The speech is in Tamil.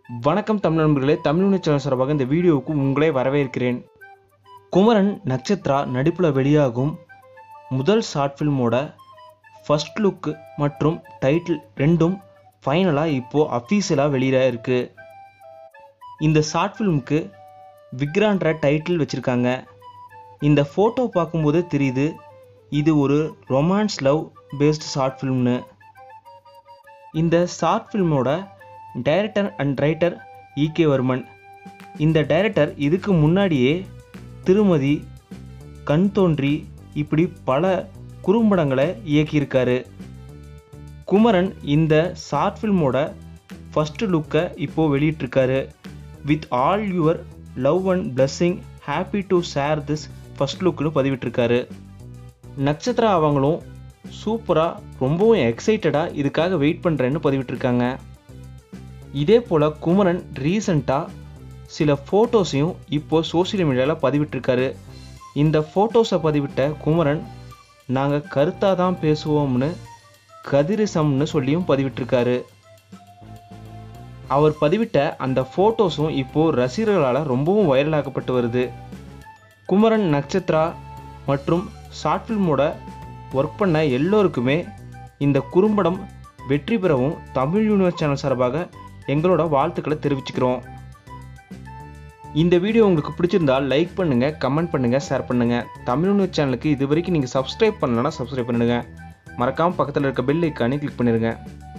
வணக்கம் தமிழ் நண்பர்களே தமிழ் உணர்ச்சி சேனல் சார்பாக இந்த வீடியோவுக்கு உங்களை வரவேற்கிறேன் குமரன் நட்சத்ரா நடிப்பில் வெளியாகும் முதல் ஷார்ட் ஃபில்மோட ஃபர்ஸ்ட் லுக் மற்றும் டைட்டில் ரெண்டும் ஃபைனலாக இப்போது அஃபீஷியலாக வெளியிட இருக்கு இந்த ஷார்ட் ஃபில்முக்கு விக்ரான்ற டைட்டில் வச்சுருக்காங்க இந்த ஃபோட்டோ பார்க்கும்போது தெரியுது இது ஒரு ரொமான்ஸ் லவ் பேஸ்ட் ஷார்ட் ஃபில்ம்னு இந்த ஷார்ட் ஃபில்மோட director and writer E K Varman இந்த டைரக்டர் இதுக்கு முன்னாடியே திருமதி கண் தோன்றி இப்படி பல குறும்படங்களை இயக்கியிருக்காரு குமரன் இந்த ஷார்ட் ஃபில்மோட ஃபஸ்ட்டு லுக்கை இப்போது வெளியிட்டிருக்காரு with all your love and blessing happy to share this first லுக்னு பதிவிட்டிருக்காரு நட்சத்திரா அவங்களும் சூப்பராக ரொம்பவும் எக்ஸைட்டடாக இதுக்காக வெயிட் பண்ணுறேன்னு பதிவிட்டிருக்காங்க இதே போல் குமரன் ரீசண்டாக சில ஃபோட்டோஸையும் இப்போ சோஷியல் மீடியாவில் பதிவிட்டிருக்காரு இந்த ஃபோட்டோஸை பதிவிட்ட குமரன் நாங்கள் கருத்தாக தான் பேசுவோம்னு கதிரிசம்னு சொல்லியும் பதிவிட்டிருக்காரு அவர் பதிவிட்ட அந்த ஃபோட்டோஸும் இப்போது ரசிகர்களால் ரொம்பவும் வைரலாக்கப்பட்டு வருது குமரன் நட்சத்திரா மற்றும் ஷார்ட் ஃபில்மோட ஒர்க் பண்ண எல்லோருக்குமே இந்த குறும்படம் வெற்றி பெறவும் தமிழ் யூனிவர்ஸ் சேனல் சார்பாக எங்களோட வாழ்த்துக்களை தெரிவிச்சுக்கிறோம் இந்த வீடியோ உங்களுக்கு பிடிச்சிருந்தால் லைக் பண்ணுங்கள் கமெண்ட் பண்ணுங்கள் ஷேர் பண்ணுங்கள் தமிழ் யூனிவர்ஸ் சேனலுக்கு இது வரைக்கும் நீங்கள் சப்ஸ்கிரைப் பண்ணலன்னா சப்ஸ்கிரைப் பண்ணிடுங்க மறக்காமல் பக்கத்தில் இருக்க பெல் ஐக்கானே கிளிக் பண்ணிடுங்க